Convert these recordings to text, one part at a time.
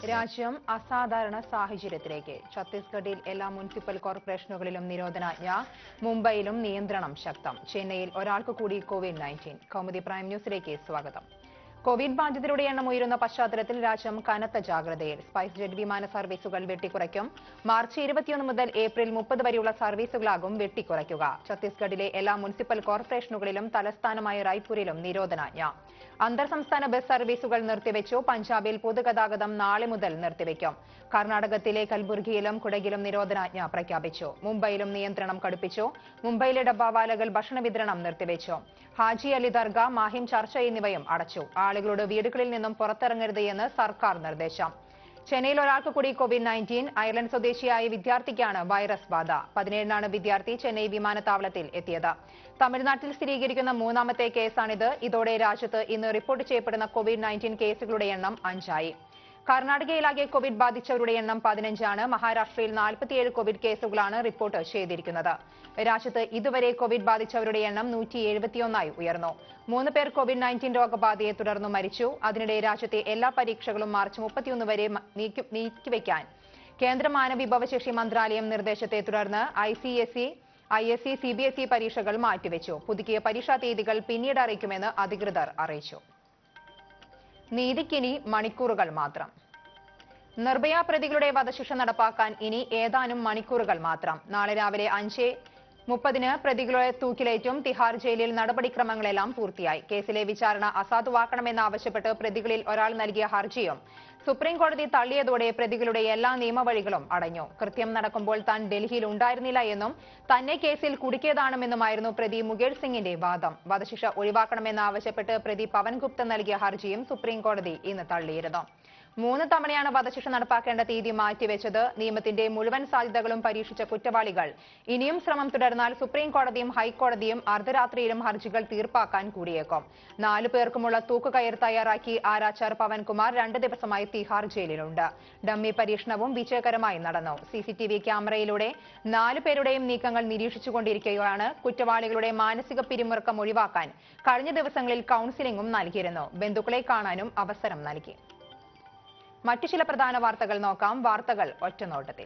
രാജ്യം അസാധാരണ സാഹചര്യത്തിലേക്ക് ഛത്തീസ്ഗഡിൽ എല്ലാ മുനിസിപ്പൽ കോർപ്പറേഷനുകളിലും നിരോധനാജ്ഞ മുംബൈയിലും നിയന്ത്രണം ശക്തം ചെന്നൈയിൽ ഒരാൾക്ക് കൂടി കോവിഡ് നയൻറ്റീൻ കൗമുദി പ്രൈം ന്യൂസിലേക്ക് സ്വാഗതം കോവിഡ് ബാധിതരുടെ എണ്ണം ഉയരുന്ന പശ്ചാത്തലത്തിൽ രാജ്യം കനത്ത ജാഗ്രതയിൽ സ്പൈസ് ജെറ്റ് വിമാന സർവീസുകൾ വെട്ടിക്കുറയ്ക്കും മാർച്ച് ഇരുപത്തിയൊന്ന് മുതൽ ഏപ്രിൽ മുപ്പത് വരെയുള്ള സർവീസുകളാകും വെട്ടിക്കുറയ്ക്കുക ഛത്തീസ്ഗഡിലെ എല്ലാ മുനിസിപ്പൽ കോർപ്പറേഷനുകളിലും തലസ്ഥാനമായ റായ്പൂരിലും നിരോധനാജ്ഞ അന്തർ സംസ്ഥാന ബസ് സർവീസുകൾ നിർത്തിവെച്ചു പഞ്ചാബിൽ പൊതുഗതാഗതം നാളെ മുതൽ നിർത്തിവെക്കും കർണാടകത്തിലെ കൽബുർഗിയിലും കുടകിലും നിരോധനാജ്ഞ പ്രഖ്യാപിച്ചു മുംബൈയിലും നിയന്ത്രണം കടുപ്പിച്ചു മുംബൈയിലെ ഡബ്ബാവാലകൾ ഭക്ഷണ വിതരണം നിർത്തിവെച്ചു ഹാജി അലി ദർഗ മാഹിം ചർച്ച എന്നിവയും അടച്ചു ആളുകളോട് വീടുകളിൽ നിന്നും പുറത്തിറങ്ങരുത് എന്ന് സർക്കാർ നിർദ്ദേശം ചെന്നൈയിൽ ഒരാൾക്ക് കൂടി കോവിഡ് നയൻറ്റീൻ അയർലൻഡ് സ്വദേശിയായ വിദ്യാർത്ഥിക്കാണ് വൈറസ് ബാധ പതിനേഴിനാണ് വിദ്യാർത്ഥി ചെന്നൈ വിമാനത്താവളത്തിൽ എത്തിയത് തമിഴ്നാട്ടിൽ സ്ഥിരീകരിക്കുന്ന മൂന്നാമത്തെ കേസാണിത് ഇതോടെ രാജ്യത്ത് ഇന്ന് റിപ്പോർട്ട് ചെയ്യപ്പെടുന്ന കോവിഡ് നയൻറ്റീൻ കേസുകളുടെ എണ്ണം അഞ്ചായി കർണാടകയിലാകെ കോവിഡ് ബാധിച്ചവരുടെ എണ്ണം പതിനഞ്ചാണ് മഹാരാഷ്ട്രയിൽ നാൽപ്പത്തിയേഴ് കോവിഡ് കേസുകളാണ് റിപ്പോർട്ട് ചെയ്തിരിക്കുന്നത് രാജ്യത്ത് ഇതുവരെ കോവിഡ് ബാധിച്ചവരുടെ എണ്ണം നൂറ്റി എഴുപത്തിയൊന്നായി ഉയർന്നു മൂന്ന് പേർ കോവിഡ് നയൻറ്റീൻ രോഗബാധയെ തുടർന്ന് മരിച്ചു അതിനിടെ രാജ്യത്തെ എല്ലാ പരീക്ഷകളും മാർച്ച് മുപ്പത്തിയൊന്ന് വരെ മ- നീക്കി- നീക്കിവെക്കാൻ കേന്ദ്ര മാനവ വിഭവശേഷി മന്ത്രാലയം നിർദ്ദേശത്തെ തുടർന്ന് I C S E I S C C B S E പരീക്ഷകൾ മാറ്റിവെച്ചു പുതുക്കിയ പരീക്ഷാ തീയതികൾ പിന്നീട് അറിയിക്കുമെന്ന് അധികൃതർ അറിയിച്ചു നീതിക്കിനി മണിക്കൂറുകൾ മാത്രം നിർഭയ പ്രതികളുടെ വധശിക്ഷ നടപ്പാക്കാൻ ഇനി ഏതാനും മണിക്കൂറുകൾ മാത്രം നാളെ രാവിലെ അഞ്ച് മുപ്പതിന് പ്രതികളെ തൂക്കിലേറ്റും തിഹാർ ജയിലിൽ നടപടിക്രമങ്ങളെല്ലാം പൂർത്തിയായി കേസിലെ വിചാരണ അസാധുവാക്കണമെന്നാവശ്യപ്പെട്ട് പ്രതികളിൽ ഒരാൾ നൽകിയ ഹർജിയും സുപ്രീം കോടതി തള്ളിയതോടെ പ്രതികളുടെ എല്ലാ നിയമവഴികളും അടഞ്ഞു കൃത്യം നടക്കുമ്പോൾ താൻ ഡൽഹിയിൽ ഉണ്ടായിരുന്നില്ല എന്നും തന്നെ കേസിൽ കുടുക്കിയതാണെന്നുമായിരുന്നു പ്രതി മുകേഷ് സിംഗിന്റെ വാദം വധശിക്ഷ ഒഴിവാക്കണമെന്നാവശ്യപ്പെട്ട് പ്രതി പവൻ ഗുപ്ത നൽകിയ ഹർജിയും സുപ്രീം കോടതി ഇന്ന് തള്ളിയിരുന്നു മൂന്ന് തവണയാണ് വധശിക്ഷ നടപ്പാക്കേണ്ട തീയതി മാറ്റിവെച്ചത് നിയമത്തിന്റെ മുഴുവൻ സാധ്യതകളും പരീക്ഷിച്ച കുറ്റവാളികൾ ഇനിയും ശ്രമം തുടർന്നാൽ സുപ്രീം കോടതിയും ഹൈക്കോടതിയും അർദ്ധരാത്രിയിലും ഹർജികൾ തീർപ്പാക്കാൻ കൂടിയേക്കും നാലു പേർക്കുമുള്ള തൂക്കുകയർ തയ്യാറാക്കി ആരാച്ചാർ പവൻകുമാർ രണ്ട് ദിവസമായി തിഹാർ ജയിലിലുണ്ട് ഡമ്മി പരീക്ഷണവും വിജയകരമായി നടന്നു സിസിടിവി ക്യാമറയിലൂടെ നാലു പേരുടെയും നീക്കങ്ങൾ നിരീക്ഷിച്ചുകൊണ്ടിരിക്കുകയാണ് കുറ്റവാളികളുടെ മാനസിക പിരിമുറുക്കം ഒഴിവാക്കാൻ കഴിഞ്ഞ ദിവസങ്ങളിൽ കൌൺസിലിംഗും നൽകിയിരുന്നു ബന്ധുക്കളെ കാണാനും അവസരം നൽകി മറ്റു ചില പ്രധാന വാർത്തകൾ നോക്കാം വാർത്തകൾ ഒറ്റനോട്ടത്തിൽ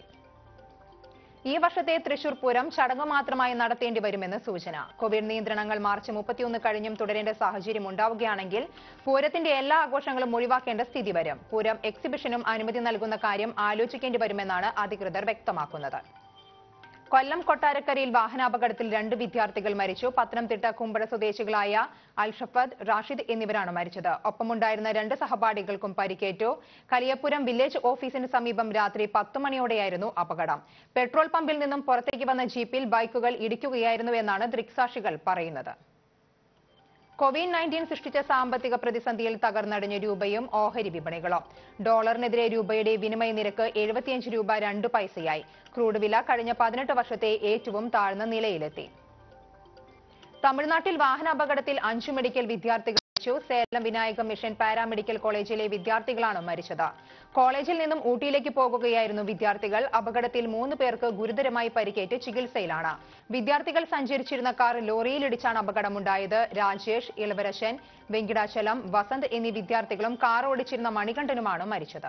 ഈ വർഷത്തെ തൃശൂർ പൂരം ചടങ്ങ് മാത്രമായി നടത്തേണ്ടി വരുമെന്ന് സൂചന കോവിഡ് നിയന്ത്രണങ്ങൾ മാർച്ച് മുപ്പത്തിയൊന്ന് കഴിഞ്ഞും തുടരേണ്ട സാഹചര്യം ഉണ്ടാവുകയാണെങ്കിൽ പൂരത്തിന്റെ എല്ലാ ആഘോഷങ്ങളും ഒഴിവാക്കേണ്ട സ്ഥിതി വരും പൂരം എക്സിബിഷനും അനുമതി നൽകുന്ന കാര്യം ആലോചിക്കേണ്ടി വരുമെന്നാണ് അധികൃതർ വ്യക്തമാക്കുന്നത് കൊല്ലം കൊട്ടാരക്കരയിൽ വാഹനാപകടത്തിൽ രണ്ട് വിദ്യാർത്ഥികൾ മരിച്ചു പത്തനംതിട്ട കുമ്പഴ സ്വദേശികളായ അൽഷഫദ് റാഷിദ് എന്നിവരാണ് മരിച്ചത് ഒപ്പമുണ്ടായിരുന്ന രണ്ട് സഹപാഠികൾക്കും പരിക്കേറ്റു കലിയപ്പുരം വില്ലേജ് ഓഫീസിന് സമീപം രാത്രി പത്തു മണിയോടെയായിരുന്നു അപകടം പെട്രോൾ പമ്പിൽ നിന്നും പുറത്തേക്ക് വന്ന ജീപ്പിൽ ബൈക്കുകൾ ഇടിക്കുകയായിരുന്നുവെന്നാണ് ദൃക്സാക്ഷികൾ പറയുന്നത് കോവിഡ് നയൻറ്റീൻ സൃഷ്ടിച്ച സാമ്പത്തിക പ്രതിസന്ധിയിൽ തകർന്നടിഞ്ഞ രൂപയും ഓഹരി വിപണികളും ഡോളറിനെതിരെ രൂപയുടെ വിനിമയ നിരക്ക് എഴുപത്തിയഞ്ച് രൂപ രണ്ട് പൈസയായി ക്രൂഡ് വില കഴിഞ്ഞ പതിനെട്ട് വർഷത്തെ ഏറ്റവും താഴ്ന്ന നിലയിലെത്തി തമിഴ്നാട്ടിൽ വാഹനാപകടത്തിൽ അഞ്ചു മെഡിക്കൽ വിദ്യാർത്ഥികൾ മരിച്ചു സേലം വിനായക മിഷൻ പാരാമെഡിക്കൽ കോളേജിലെ വിദ്യാർത്ഥികളാണ് മരിച്ചത് കോളേജിൽ നിന്നും ഊട്ടിയിലേക്ക് പോകുകയായിരുന്നു വിദ്യാർത്ഥികൾ അപകടത്തിൽ മൂന്ന് പേർക്ക് ഗുരുതരമായി പരിക്കേറ്റ് ചികിത്സയിലാണ് വിദ്യാർത്ഥികൾ സഞ്ചരിച്ചിരുന്ന കാർ ലോറിയിലിടിച്ചാണ് അപകടമുണ്ടായത് രാജേഷ് ഇളവരശൻ വെങ്കിടാചലം വസന്ത് എന്നീ വിദ്യാർത്ഥികളും കാർ ഓടിച്ചിരുന്ന മണികണ്ഠനുമാണ് മരിച്ചത്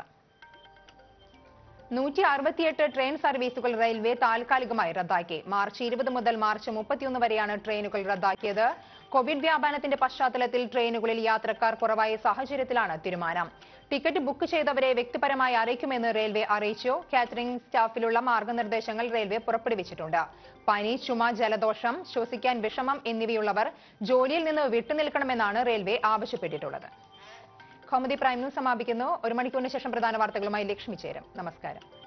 നൂറ്റി അറുപത്തിയെട്ട് ട്രെയിൻ സർവീസുകൾ റെയിൽവേ താൽക്കാലികമായി റദ്ദാക്കി മാർച്ച് ഇരുപത് മുതൽ മാർച്ച് മുപ്പത്തിയൊന്ന് വരെയാണ് ട്രെയിനുകൾ റദ്ദാക്കിയത് കോവിഡ് വ്യാപനത്തിന്റെ പശ്ചാത്തലത്തിൽ ട്രെയിനുകളിൽ യാത്രക്കാർ കുറവായ സാഹചര്യത്തിലാണ് തീരുമാനം ടിക്കറ്റ് ബുക്ക് ചെയ്തവരെ വ്യക്തിപരമായി അറിയിക്കുമെന്ന് റെയിൽവേ അറിയിച്ചു കാറ്ററിംഗ് സ്റ്റാഫിലുള്ള മാർഗനിർദ്ദേശങ്ങൾ റെയിൽവേ പുറപ്പെടുവിച്ചിട്ടുണ്ട് പനി ചുമ ജലദോഷം ശ്വസിക്കാൻ വിഷമം എന്നിവയുള്ളവർ ജോലിയിൽ നിന്ന് വിട്ടുനിൽക്കണമെന്നാണ് റെയിൽവേ ആവശ്യപ്പെട്ടിട്ടുള്ളത് കൗമുദി പ്രൈം ന്യൂസ് സമാപിക്കുന്നു ഒരു മണിക്കൂറിന് ശേഷം പ്രധാന വാർത്തകളുമായി ലക്ഷ്മി ചേരും നമസ്കാരം